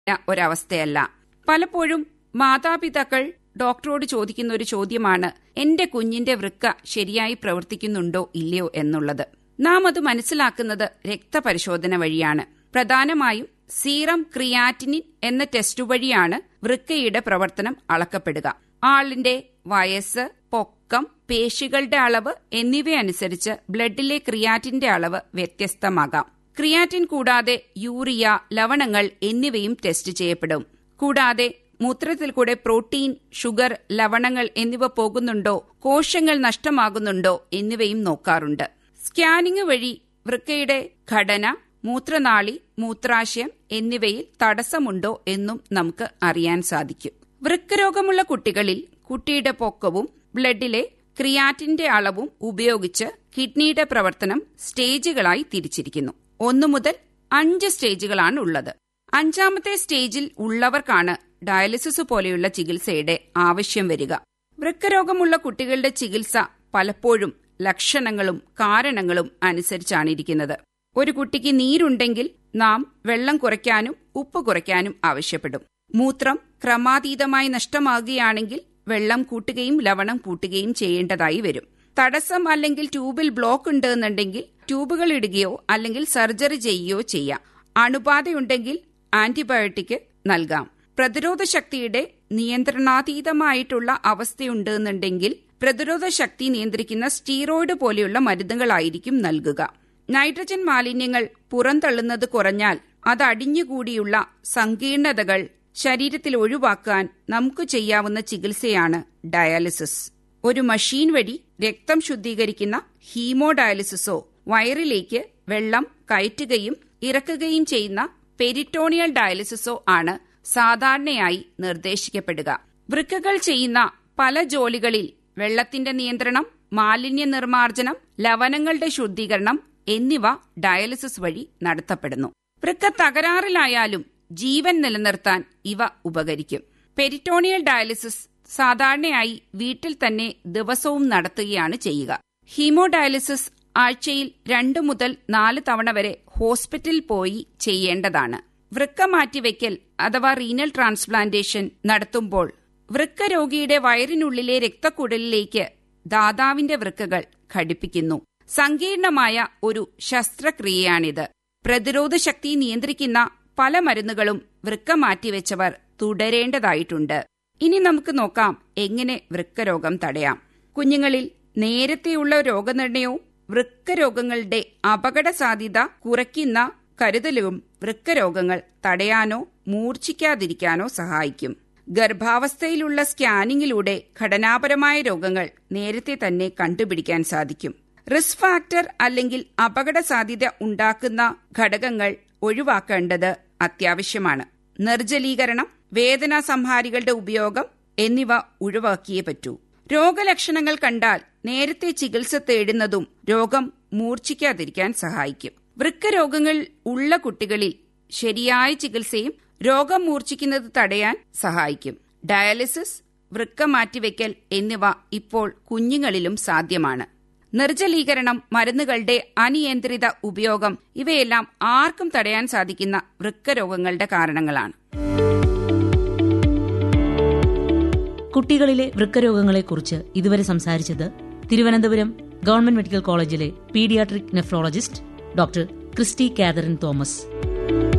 ഒരവസ്ഥയല്ല പലപ്പോഴും മാതാപിതാക്കൾ ഡോക്ടറോട് ചോദിക്കുന്ന ഒരു ചോദ്യമാണ് എന്റെ കുഞ്ഞിന്റെ വൃക്ക ശരിയായി പ്രവർത്തിക്കുന്നുണ്ടോ ഇല്ലയോ എന്നുള്ളത് നാം അത് മനസ്സിലാക്കുന്നത് രക്തപരിശോധന വഴിയാണ് പ്രധാനമായും സീറം ക്രിയാറ്റിനിൻ എന്ന ടെസ്റ്റ് വഴിയാണ് വൃക്കയുടെ പ്രവർത്തനം അളക്കപ്പെടുക ആളിന്റെ വയസ്സ് പൊക്കം പേശികളുടെ അളവ് എന്നിവയനുസരിച്ച് ബ്ലഡിലെ ക്രിയാറ്റിന്റെ അളവ് വ്യത്യസ്തമാകാം ക്രിയാറ്റിൻ കൂടാതെ യൂറിയ ലവണങ്ങൾ എന്നിവയും ടെസ്റ്റ് ചെയ്യപ്പെടും കൂടാതെ മൂത്രത്തിൽ കൂടെ പ്രോട്ടീൻ ഷുഗർ ലവണങ്ങൾ എന്നിവ പോകുന്നുണ്ടോ കോശങ്ങൾ നഷ്ടമാകുന്നുണ്ടോ എന്നിവയും നോക്കാറുണ്ട് സ്കാനിംഗ് വഴി വൃക്കയുടെ ഘടന മൂത്രനാളി മൂത്രാശയം എന്നിവയിൽ തടസ്സമുണ്ടോ എന്നും നമുക്ക് അറിയാൻ സാധിക്കും വൃക്കരോഗമുള്ള കുട്ടികളിൽ കുട്ടിയുടെ പൊക്കവും ബ്ലഡിലെ ക്രിയാറ്റിന്റെ അളവും ഉപയോഗിച്ച് കിഡ്നിയുടെ പ്രവർത്തനം സ്റ്റേജുകളായി തിരിച്ചിരിക്കുന്നു ഒന്നു മുതൽ അഞ്ച് സ്റ്റേജുകളാണ് ഉള്ളത് അഞ്ചാമത്തെ സ്റ്റേജിൽ ഉള്ളവർക്കാണ് ഡയാലിസിസ് പോലെയുള്ള ചികിത്സയുടെ ആവശ്യം വരിക വൃക്കരോഗമുള്ള കുട്ടികളുടെ ചികിത്സ പലപ്പോഴും ലക്ഷണങ്ങളും കാരണങ്ങളും അനുസരിച്ചാണ് ഇരിക്കുന്നത് ഒരു കുട്ടിക്ക് നീരുണ്ടെങ്കിൽ നാം വെള്ളം കുറയ്ക്കാനും ഉപ്പ് കുറയ്ക്കാനും ആവശ്യപ്പെടും മൂത്രം ക്രമാതീതമായി നഷ്ടമാകുകയാണെങ്കിൽ വെള്ളം കൂട്ടുകയും ലവണം കൂട്ടുകയും ചെയ്യേണ്ടതായി വരും തടസ്സം അല്ലെങ്കിൽ ട്യൂബിൽ ബ്ലോക്ക് ഉണ്ടെന്നുണ്ടെങ്കിൽ ട്യൂബുകൾ ഇടുകയോ അല്ലെങ്കിൽ സർജറി ചെയ്യുകയോ ചെയ്യാം അണുബാധയുണ്ടെങ്കിൽ ആന്റിബയോട്ടിക് നൽകാം പ്രതിരോധ ശക്തിയുടെ നിയന്ത്രണാതീതമായിട്ടുള്ള അവസ്ഥയുണ്ടെന്നുണ്ടെങ്കിൽ പ്രതിരോധ ശക്തി നിയന്ത്രിക്കുന്ന സ്റ്റീറോയിഡ് പോലെയുള്ള മരുന്നുകളായിരിക്കും നൽകുക നൈട്രജൻ മാലിന്യങ്ങൾ പുറന്തള്ളുന്നത് കുറഞ്ഞാൽ അത് അടിഞ്ഞുകൂടിയുള്ള സങ്കീർണതകൾ ശരീരത്തിൽ ഒഴിവാക്കാൻ നമുക്ക് ചെയ്യാവുന്ന ചികിത്സയാണ് ഡയാലിസിസ് ഒരു മഷീൻ വഴി രക്തം ശുദ്ധീകരിക്കുന്ന ഹീമോഡയാലിസിസോ വയറിലേക്ക് വെള്ളം കയറ്റുകയും ഇറക്കുകയും ചെയ്യുന്ന പെരിറ്റോണിയൽ ഡയാലിസിസോ ആണ് സാധാരണയായി നിർദ്ദേശിക്കപ്പെടുക വൃക്കകൾ ചെയ്യുന്ന പല ജോലികളിൽ വെള്ളത്തിന്റെ നിയന്ത്രണം മാലിന്യ നിർമ്മാർജ്ജനം ലവണങ്ങളുടെ ശുദ്ധീകരണം എന്നിവ ഡയാലിസിസ് വഴി നടത്തപ്പെടുന്നു വൃക്ക തകരാറിലായാലും ജീവൻ നിലനിർത്താൻ ഇവ ഉപകരിക്കും പെരിറ്റോണിയൽ ഡയാലിസിസ് സാധാരണയായി വീട്ടിൽ തന്നെ ദിവസവും നടത്തുകയാണ് ചെയ്യുക ഹീമോഡയാലിസിസ് ആഴ്ചയിൽ രണ്ടു മുതൽ നാല് തവണ വരെ ഹോസ്പിറ്റലിൽ പോയി ചെയ്യേണ്ടതാണ് വൃക്ക മാറ്റിവെക്കൽ അഥവാ റീനൽ ട്രാൻസ്പ്ലാന്റേഷൻ നടത്തുമ്പോൾ വൃക്ക രോഗിയുടെ വയറിനുള്ളിലെ രക്തക്കുഴലിലേക്ക് ദാതാവിന്റെ വൃക്കകൾ ഘടിപ്പിക്കുന്നു സങ്കീർണമായ ഒരു ശസ്ത്രക്രിയയാണിത് പ്രതിരോധ ശക്തി നിയന്ത്രിക്കുന്ന പല മരുന്നുകളും വൃക്ക മാറ്റിവെച്ചവർ തുടരേണ്ടതായിട്ടുണ്ട് ഇനി നമുക്ക് നോക്കാം എങ്ങനെ വൃക്കരോഗം തടയാം കുഞ്ഞുങ്ങളിൽ നേരത്തെയുള്ള രോഗനിർണയവും വൃക്കരോഗങ്ങളുടെ അപകട സാധ്യത കുറയ്ക്കുന്ന കരുതലും വൃക്കരോഗങ്ങൾ തടയാനോ മൂർച്ഛിക്കാതിരിക്കാനോ സഹായിക്കും ഗർഭാവസ്ഥയിലുള്ള സ്കാനിങ്ങിലൂടെ ഘടനാപരമായ രോഗങ്ങൾ നേരത്തെ തന്നെ കണ്ടുപിടിക്കാൻ സാധിക്കും റിസ്ക് ഫാക്ടർ അല്ലെങ്കിൽ അപകട സാധ്യത ഉണ്ടാക്കുന്ന ഘടകങ്ങൾ ഒഴിവാക്കേണ്ടത് അത്യാവശ്യമാണ് നിർജ്ജലീകരണം വേദനാ സംഹാരികളുടെ ഉപയോഗം എന്നിവ ഒഴിവാക്കിയേ പറ്റൂ രോഗലക്ഷണങ്ങൾ കണ്ടാൽ നേരത്തെ ചികിത്സ തേടുന്നതും രോഗം മൂർച്ഛിക്കാതിരിക്കാൻ സഹായിക്കും വൃക്കരോഗങ്ങൾ ഉള്ള കുട്ടികളിൽ ശരിയായ ചികിത്സയും രോഗം മൂർച്ഛിക്കുന്നത് തടയാൻ സഹായിക്കും ഡയാലിസിസ് വൃക്ക മാറ്റിവെക്കൽ എന്നിവ ഇപ്പോൾ കുഞ്ഞുങ്ങളിലും സാധ്യമാണ് നിർജ്ജലീകരണം മരുന്നുകളുടെ അനിയന്ത്രിത ഉപയോഗം ഇവയെല്ലാം ആർക്കും തടയാൻ സാധിക്കുന്ന വൃക്കരോഗങ്ങളുടെ കാരണങ്ങളാണ് കുട്ടികളിലെ വൃക്കരോഗങ്ങളെക്കുറിച്ച് ഇതുവരെ സംസാരിച്ചത് തിരുവനന്തപുരം ഗവൺമെന്റ് മെഡിക്കൽ കോളേജിലെ paediatric nephrologist doctor Christy Catherine Thomas